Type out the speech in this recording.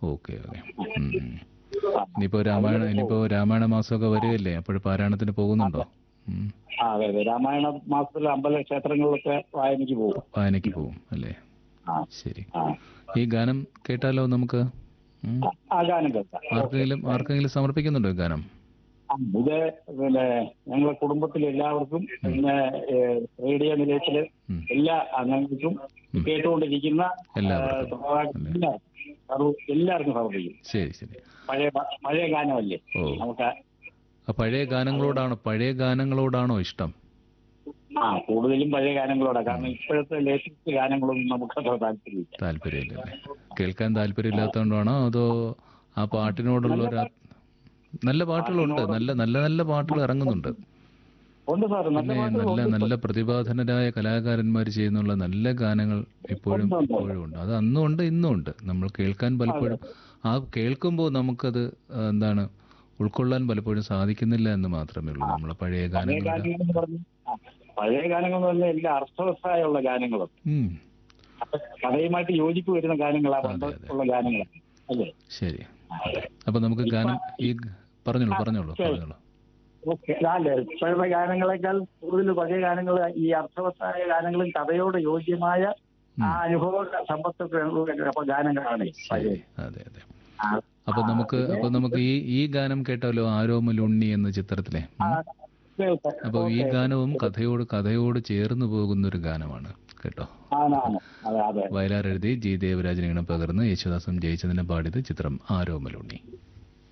Okay okay ഉം, ഉം. ഇനിയിപ്പോ രാമായണ ഇനിയിപ്പോ രാമായണ മാസമൊക്കെ വരികയല്ലേ അപ്പോൾ പാരായണത്തിന് പോകുന്നുണ്ടോ ഉം. ആ അതെ അതെ രാമായണ മാസത്തിൽ അമ്പല ക്ഷേത്രങ്ങളിലൊക്കെ വായനയ്ക്ക് പോകും വായനയ്ക്ക് പോകും അല്ലേ ആ ശരി ആ ഈ ഗാനം കേട്ടാലോ നമുക്ക് ഉം. ആ ഗാനം കേൾക്കാം ആർക്കെങ്കിലും ആർക്കെങ്കിലും സമർപ്പിക്കുന്നുണ്ടോ ഈ ഗാനം ആ, ഇത് പിന്നെ ഞങ്ങളെ കുടുംബത്തിലെ എല്ലാവർക്കും പിന്നെ ഏഹ്, റേഡിയോ നിലയത്തിലെ ഉം. എല്ലാ അംഗങ്ങൾക്കും കേട്ടുകൊണ്ടിരിക്കുന്ന എല്ലാവർക്കും. ഏഹ്, ശ്രോതാക്കൾക്കും എല്ലാവർക്കും സർവ്വ- എല്ലാവർക്കും സമർപ്പിക്കും ശരി ശരി പഴയ പ- പഴയ ഗാനമല്ലേ ഓ. നമുക്ക് ആ പഴയ ഗാനങ്ങളോടാണോ പഴയ ഗാനങ്ങളോടാണോ ഇഷ്ടം ആ കൂടുതലും പഴയ ഗാനങ്ങളോടാണ് കാരണം ഇപ്പോഴത്തെ ലേറ്റസ്റ്റ് ഗാനങ്ങളൊന്നും നമുക്ക് അത്ര താല്പര്യമില്ല താല്പര്യമില്ലല്ലേ കേൾക്കാൻ താല്പര്യമില്ലാത്തതുകൊണ്ടാണോ അതോ ആ പാട്ടിനോടുള്ള ഒരു ആ- നല്ല പാട്ടുകളുണ്ട് നല്ല നല്ല നല്ല പാട്ടുകൾ ഇറങ്ങുന്നുണ്ട് ഉണ്ട് സാർ നല്ല പിന്നെ പാട്ടുകൾ നല്ല ഉണ്ട്. നല്ല പ്രതിഭാധനരായ കലാകാരന്മാർ ചെയ്യുന്നുള്ള നല്ല ഗാനങ്ങൾ ഇപ്പോഴും ഉണ്ട്, ഉണ്ട്. ഇപ്പോഴും ഉണ്ട് അത് അന്നും ഉണ്ട് ഇന്നും ഉണ്ട് നമ്മൾ കേൾക്കാൻ പലപ്പോഴും ആ കേൾക്കുമ്പോൾ നമുക്കത് ആ, എന്താണ് ഉൾക്കൊള്ളാൻ പലപ്പോഴും സാധിക്കുന്നില്ല എന്ന് മാത്രമേ ഉള്ളൂ നമ്മൾ പഴയ പഴയ ഗാനങ്ങൾ ഗാനങ്ങൾ എന്ന് പറഞ്ഞാൽ ആ, പഴയ ഗാനങ്ങൾ എന്ന് പറഞ്ഞാൽ എല്ലാ അർത്ഥവത്തായുള്ള ഗാനങ്ങളും ഉം, കഥയുമായിട്ട് യോജിപ്പ് വരുന്ന ഗാനങ്ങളാണ് അതെ, പണ്ട് അതെ. ഉള്ള ഗാനങ്ങളാണ് അല്ലേ ശരി അപ്പൊ നമുക്ക് ഗാനം ഈ പറഞ്ഞോളൂ പറഞ്ഞോളൂ പറഞ്ഞോളൂ ഓക്കെ അല്ലേ ഇപ്പോഴത്തെ ഗാനങ്ങളെക്കാൾ കൂടുതൽ പഴയ ഗാനങ്ങൾ ഈ അർത്ഥവത്തായ ഗാനങ്ങളും കഥയോട് യോജ്യമായ ആ അനുഭവ സമ്പത്തൊക്കെ ഉള്ള അപ്പൊ ഗാനങ്ങളാണ് പഴയ ശരി അതെ അതെ ആ, അപ്പൊ നമുക്ക് അപ്പൊ നമുക്ക് ഈ ഈ ഗാനം കേട്ടാലോ ആരോമലുണ്ണി എന്ന ചിത്രത്തിലെ ആ, ഉം. കേൾക്കാം. അപ്പൊ ഈ ഗാനവും കഥയോട് കഥയോട് ചേർന്ന് പോകുന്ന ഒരു ഗാനമാണ് കേട്ടോ ആണാണ് അതെ അതെ വയലാർ എഴുതി ജി ദേവരാജൻ ഈണം പകർന്ന് യേശുദാസും ജയിച്ചതിനെ പാടിയത് ചിത്രം ആരോമലുണ്ണി